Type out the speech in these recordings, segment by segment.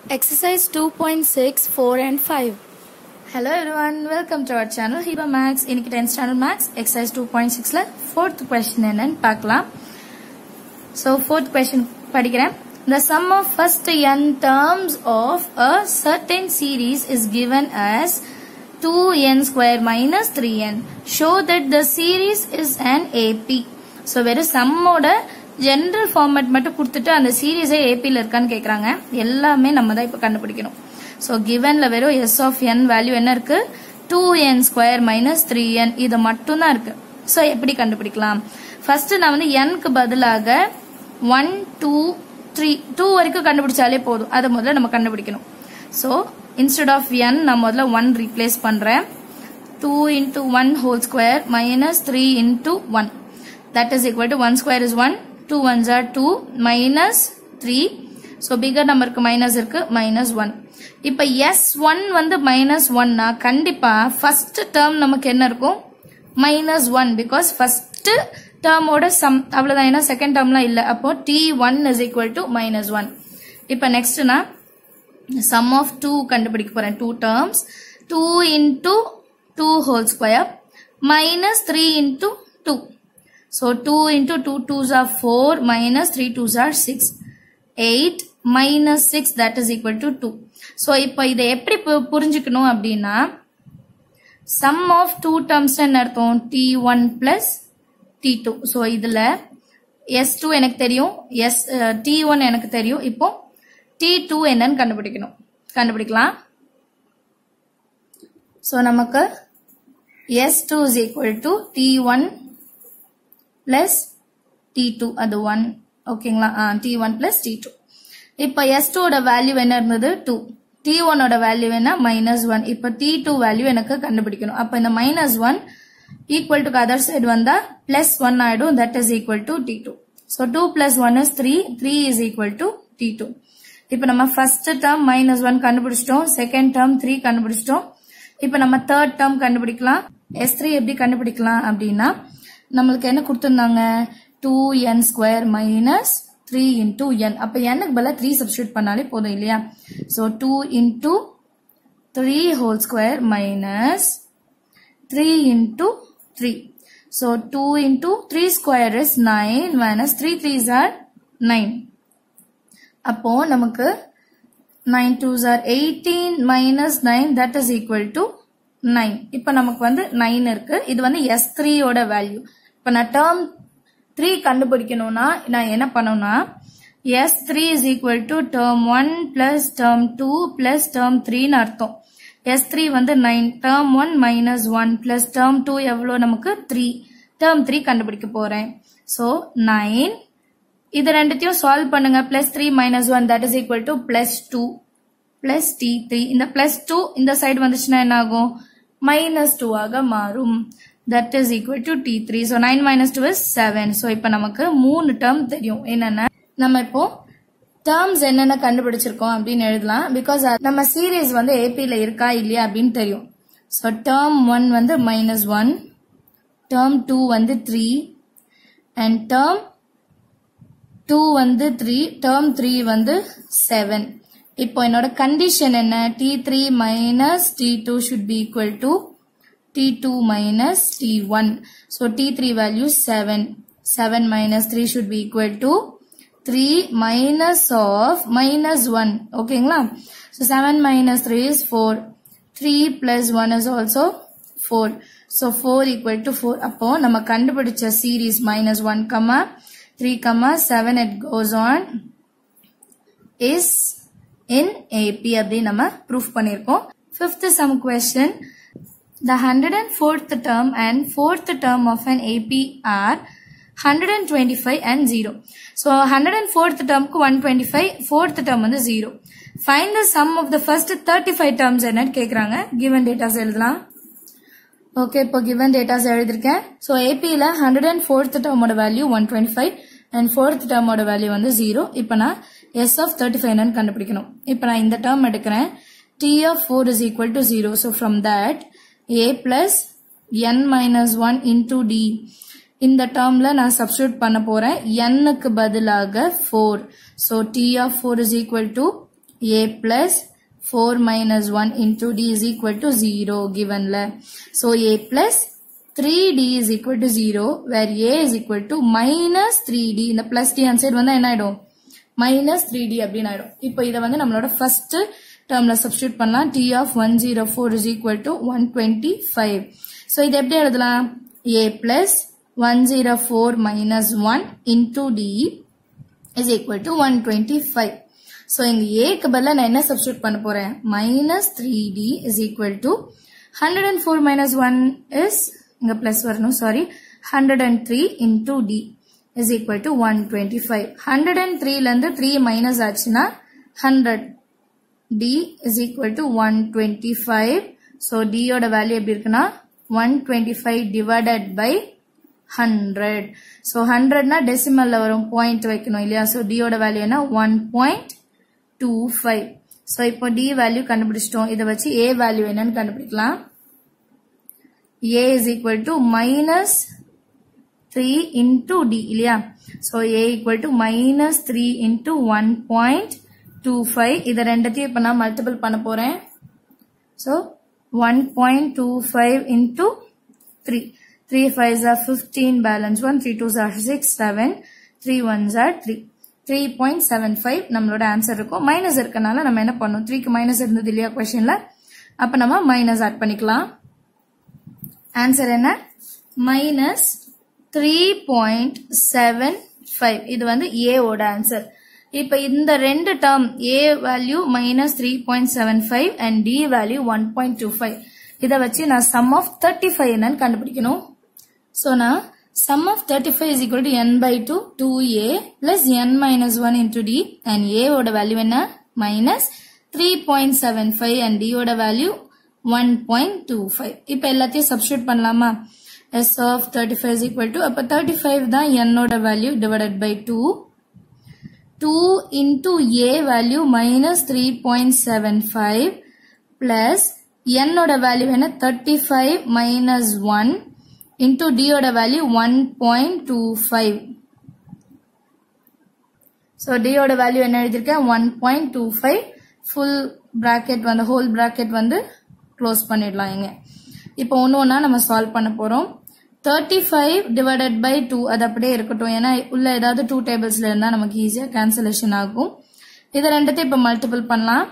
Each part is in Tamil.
Exercise 2.6, 4 and 5. Hello everyone, welcome to our channel Hiba Max. இன்னைக்கு 10th standard Max exercise 2.6ல 4th question என்னன்னு பார்க்கலாம். So 4th question படிக்கிறேன். The sum of first n terms of a certain series is given as 2n square minus 3n. Show that the series is an AP. So வெறும் சம்மோட ஜென்ரல் ஃபார்மேட் மட்டும் கொடுத்துட்டு அந்த சீரீஸே ஏபியில் இருக்கான்னு கேட்குறாங்க எல்லாமே நம்ம தான் இப்போ கண்டுபிடிக்கணும் ஸோ கிவன்ல வெறும் எஸ் ஆஃப் என் வேல்யூ என்ன இருக்கு two n square minus three n இது மட்டும் தான் இருக்கு ஸோ எப்படி கண்டுபிடிக்கலாம் ஃபர்ஸ்ட் நான் வந்து என்க்கு பதிலாக ஒன் டூ த்ரீ டூ வரைக்கும் கண்டுபிடிச்சாலே போதும் அதை முதல்ல நம்ம கண்டுபிடிக்கணும் ஸோ இன்ஸ்டெட் ஆஃப் என் நான் முதல்ல ஒன் ரீப்ளேஸ் பண்றேன் two into one whole square minus three into one that is equal to one square is one two ones are two minus three so bigger நம்பருக்கு மைனஸ் இருக்கு மைனஸ் ஒன் இப்போ எஸ் ஒன் வந்து மைனஸ் ஒன்னா கண்டிப்பா ஃபர்ஸ்ட் டேர்ம் நமக்கு என்ன இருக்கும் மைனஸ் ஒன் பிகாஸ் ஃபர்ஸ்ட் டேர்மோட சம் அவ்வளவுதான் ஏன்னா செகண்ட் டேர்ம்லாம் இல்லை அப்போ T one is equal to minus one இப்போ நெக்ஸ்ட்னா சம் ஆஃப் டூ கண்டுபிடிக்க போறேன் two terms two into two whole square minus three into two So 2 into 2 2s are 4 minus 3 2s are 6. 8 minus 6 that is equal to 2. So இப்போ இதை எப்படி பு- புரிஞ்சுக்கணும் அப்படின்னா sum of two terms என்ன அர்த்தம் t1 plus t2. So இதுல s2 எனக்கு தெரியும் s அஹ், t1 எனக்கு தெரியும் இப்போ t2 என்னன்னு கண்டுபிடிக்கணும் கண்டுபிடிக்கலாம் So நமக்கு s2 is equal to t1 plus T two அது ஒன் ஓகேங்களா ஆ T one plus T two இப்போ எஸ் டூட வேல்யூ என்ன இருந்தது டூ டி ஒனோட வேல்யூ என்ன மைனஸ் ஒன் இப்போ டி டூ வேல்யூ எனக்கு கண்டுபிடிக்கணும் அப்போ இந்த minus one equal to other side வந்தா பிளஸ் ஒன் ஆயிடும் that is equal to D two so two plus one is three three is equal to D two இப்போ நம்ம ஃபர்ஸ்ட் டேர்ம் மைனஸ் ஒன் கண்டுபிடிச்சிட்டோம் செகண்ட் டேர்ம் த்ரீ கண்டுபிடிச்சிட்டோம் இப்போ நம்ம தேர்ட் டேர்ம் கண்டுபிடிக்கலாம் எஸ் த்ரீ எப்படி கண்டுபிடிக்கலாம் அப்படின்னா நம்மளுக்கு என்ன கொடுத்துருந்தாங்க two n square minus three into n அப்போ எனக்கு பதிலாக த்ரீ சப்ஸ்டியூட் பண்ணாலே போதும் இல்லையா so two into three whole square minus three into three so two into three square is nine minus three threes are nine அப்போ நமக்கு nine twos are eighteen minus nine that is equal to nine இப்போ நமக்கு வந்து நைன் இருக்கு இது வந்து எஸ் த்ரீயோட வேல்யூ இப்போ நான் டேர்ம் த்ரீ கண்டுபிடிக்கணும்னா நான் என்ன பண்ணணும்னா S three is equal to term one plus term two plus term த்ரீன்னு அர்த்தம் எஸ் த்ரீ வந்து nine term one minus one plus term two எவ்வளோ நமக்கு த்ரீ டேர்ம் த்ரீ கண்டுபிடிக்க போறேன் ஸோ நைன் இது ரெண்டுத்தையும் சால்வ் பண்ணுங்க plus three minus one that is equal to plus two plus d three இந்த பிளஸ் டூ இந்த சைடு வந்துச்சுன்னா என்ன ஆகும் மைனஸ் டூ ஆக மாறும் that is equal to d three so nine minus two is seven so இப்போ நமக்கு மூணு டேர்ம் தெரியும் என்னென்ன நம்ம இப்போ டேர்ம்ஸ் என்னென்ன கண்டுபிடிச்சிருக்கோம் அப்படின்னு எழுதலாம் பிகாஸ் நம்ம சீரீஸ் வந்து ஏபியில் இருக்கா இல்லையா அப்படின்னு தெரியும் ஸோ டேர்ம் ஒன் வந்து மைனஸ் ஒன் டேர்ம் டூ வந்து த்ரீ அண்ட் டேர்ம் டூ வந்து த்ரீ டேர்ம் த்ரீ வந்து செவன் இப்போ என்னோட கண்டிஷன் என்ன d three minus d two should be equal to D two minus d one so d three value seven seven minus three should be equal to three minus of minus one ஓகேங்களா so seven minus three is four three plus one is also four so four equal to four அப்போ நம்ம கண்டுபிடிச்ச series minus one comma three comma seven it goes on is in AP அப்படின்னு நம்ம ப்ரூஃப் பண்ணியிருக்கோம் fifth sum question The 104th term and 4th term of an AP are 125 and 0. So 104th term க்கு 125, 4th term வந்து 0. Find the sum of the first 35 terms என்னன்னு கேக்குறாங்க. Given datas எழுதலாம். ஓகே இப்போ கிவன் டேட்டாஸ் எழுதிருக்கேன் ஸோ ஏபியில் ஹண்ட்ரட் அண்ட் ஃபோர்த் டேர்மோட value one twenty five and fourth டேர்மோட வேல்யூ வந்து ஜீரோ இப்போ நான் எஸ் ஆஃப் தேர்ட்டி ஃபைவ் என்னன்னு கண்டுபிடிக்கணும் இப்போ நான் இந்த டேர்ம் எடுக்கிறேன் d of four is equal to zero so from that a plus n minus one into d இந்த டேர்ம்ல நான் சப்ஸ்டியூட் பண்ண போறேன் n க்கு பதிலாக four so d of four is equal to a plus 4 minus 1 into d is equal to 0 givenல so a plus 3d is equal to 0 where a is equal to minus 3d இந்த plus d அந்த சைடு வந்தா என்ன ஆயிடும் மைனஸ் த்ரீ டி அப்படின்னு ஆயிடும் இப்போ இதை வந்து நம்மளோட ஃபர்ஸ்ட் டேர்ம்ல சப்ஸ்டியூட் பண்ணலாம் d of one zero four is equal to one twenty five so இது எப்படி எழுதலாம் a plus one zero four minus one into d is equal to one twenty five so இங்க ஏக்கு பதிலாக நான் என்ன சப்ஸ்டியூட் பண்ண போறேன் minus three d is equal to hundred and four minus one is இங்க பிளஸ் வரணும் sorry hundred and three into d is equal to 125. 103 ல இருந்து 3 minus ஆச்சுன்னா 100. D is equal to 125. So D யோட வேல்யூ எப்படி இருக்குன்னா 125 divided by 100. So 100 னா டெசிமல்ல வரும் பாயிண்ட் வைக்கணும் இல்லையா ஸோ D யோட வேல்யூ என்ன 1.25. ஸோ இப்போ D வேல்யூ கண்டுபிடிச்சிட்டோம் இதை வச்சு A வேல்யூ என்னன்னு கண்டுபிடிக்கலாம் A is equal to minus 3 into D இல்லையா so A equal to minus 3 into 1.25 இதை ரெண்டத்தையும் இப்ப நான் மல்டிபிள் பண்ண போறேன் so 1.25 into 3 3 5s are 15 balance 1 3 2s are 6 7 3 1s are 3 3.75 நம்மளோட ஆன்சர் இருக்கும் மைனஸ் இருக்கனால நம்ம என்ன பண்ணோம் 3க்கு மைனஸ் இருந்தது இல்லையா கொஸ்டின்ல அப்ப நம்ம மைனஸ் ஆட் பண்ணிக்கலாம் ஆன்சர் என்ன minus three point seven five இது வந்து ஏ ஓட ஆன்சர் இப்போ இந்த ரெண்டு term a value minus three point seven five and d value one point two five இதை வச்சு நான் சம் ஆஃப் தேர்ட்டி ஃபைவ் என்னன்னு கண்டுபிடிக்கணும் ஸோ நான் sum of thirty five is equal to n by two two a plus n minus one into d and ஏவோட வேல்யூ என்ன minus three point seven five and டியோட value one point two five இப்போ எல்லாத்தையும் சப்ஸ்டியூட் பண்ணலாமா s of 35 is equal to அப்ப 35 தான் n ஓட value divided by 2 2 into a value minus 3.75 plus n ஓட வேல்யூ என்ன 35 minus 1 into d ஓட வேல்யூ 1.25 so d ஓட வேல்யூ என்ன எழுதிருக்கேன் 1.25 full bracket வந்து whole bracket வந்து க்ளோஸ் பண்ணிடலாம் இங்க இப்போ ஒன்று ஒன்றா நம்ம சால்வ் பண்ண போகிறோம் thirty five divided by two அது அப்படியே இருக்கட்டும் ஏன்னா உள்ள ஏதாவது டூ டேபிள்ஸ்ல இருந்தால் நமக்கு ஈஸியாக கேன்சலேஷன் ஆகும் இதை ரெண்டுத்தையும் இப்போ மல்டிபிள் பண்ணலாம்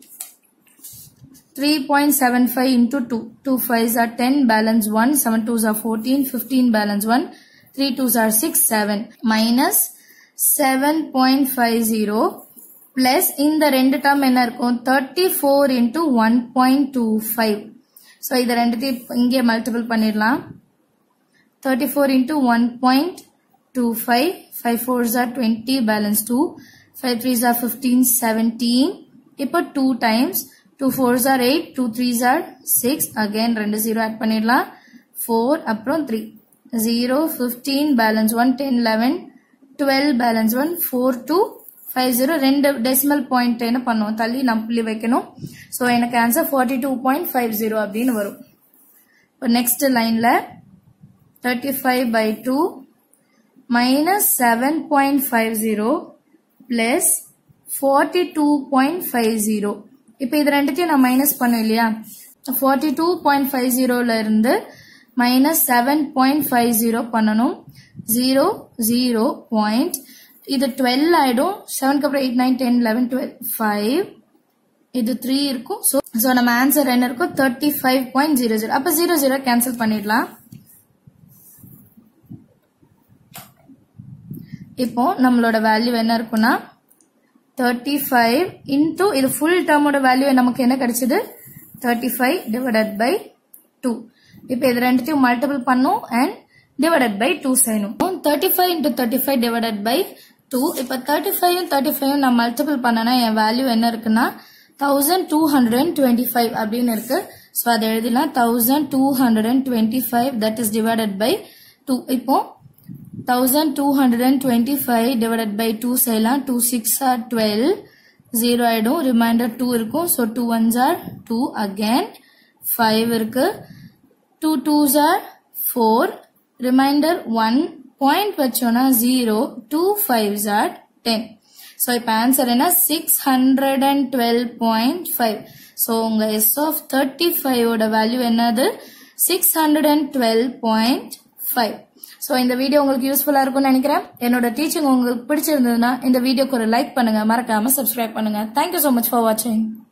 three point seven five into two two five are ten balance one seven twos are fourteen fifteen balance one three twos are six seven minus seven point five zero plus இந்த ரெண்டு டேர்ம் என்ன இருக்கும் thirty four into one point two five so இதை ரெண்டுத்தையும் இங்கே மல்டிபிள் பண்ணிடலாம் thirty four into one point two five five fours are twenty balance two five threes are fifteen seventeen இப்போ two times two fours are eight two threes are six again ரெண்டு ஜீரோ ஆட் பண்ணிடலாம் ஃபோர் அப்புறம் three zero fifteen balance one ten eleven twelve balance one four two five zero ரெண்டு டெசிமல் பாயிண்ட் என்ன பண்ணுவோம் தள்ளி நம்ம புள்ளி வைக்கணும் ஸோ எனக்கு answer forty two point five zero அப்படின்னு வரும் இப்போ நெக்ஸ்ட் லைனில் thirty five by two minus seven point five zero plus forty two point five zero இப்போ இது ரெண்டுத்தையும் நான் மைனஸ் பண்ணேன் இல்லையா ஃபார்ட்டி டூ பாயிண்ட் ஃபைவ் ஜீரோல இருந்து minus seven point five zero பண்ணணும் ஜீரோ ஜீரோ பாயிண்ட் இது டுவெல் ஆயிடும் செவனுக்கு அப்புறம் eight nine ten eleven twelve five இது த்ரீ இருக்கும் ஸோ ஸோ நம்ம ஆன்சர் என்ன இருக்கும் thirty five point zero zero அப்போ ஜீரோ ஜீரோ கேன்சல் பண்ணிடலாம் இப்போ நம்மளோட வேல்யூ என்ன இருக்குன்னா தேர்ட்டி ஃபைவ் இன்டூ இது ஃபுல் டேர்மோட வேல்யூ நமக்கு என்ன கிடைச்சது thirty five divided by two இப்போ இது ரெண்டுத்தையும் மல்டிபிள் பண்ணும் அண்ட் டிவைடட் பை டூ செய்யணும் thirty five into thirty five divided by two இப்போ தேர்ட்டி ஃபைவ் தேர்ட்டி ஃபைவ் நான் மல்டிபிள் பண்ணனா என் வேல்யூ என்ன இருக்குன்னா thousand two hundred and twenty five அப்படின்னு இருக்கு ஸோ அதை எழுதிடலாம் thousand two hundred and twenty five that is divided by two இப்போ thousand two hundred and twenty five divided by two செய்யலாம் two six are twelve zero ஆயிடும் ரிமைண்டர் டூ இருக்கும் so two ones are two again five இருக்கு two twos are four remainder one point வச்சோன்னா zero two fives are ten so இப்போ ஆன்சர் என்ன six hundred and twelve point five so உங்கள் எஸ் ஆஃப் தேர்ட்டி ஃபைவோட வேல்யூ என்னது six hundred and twelve point five so இந்த வீடியோ உங்களுக்கு யூஸ்ஃபுல்லாக இருக்கும்னு நினைக்கிறேன் என்னோட டீச்சிங் உங்களுக்கு பிடிச்சிருந்ததுன்னா இந்த வீடியோக்கு ஒரு லைக் பண்ணுங்க மறக்காம சப்ஸ்கிரைப் பண்ணுங்க தேங்க்யூ ஸோ மச் ஃபார் வாட்சிங்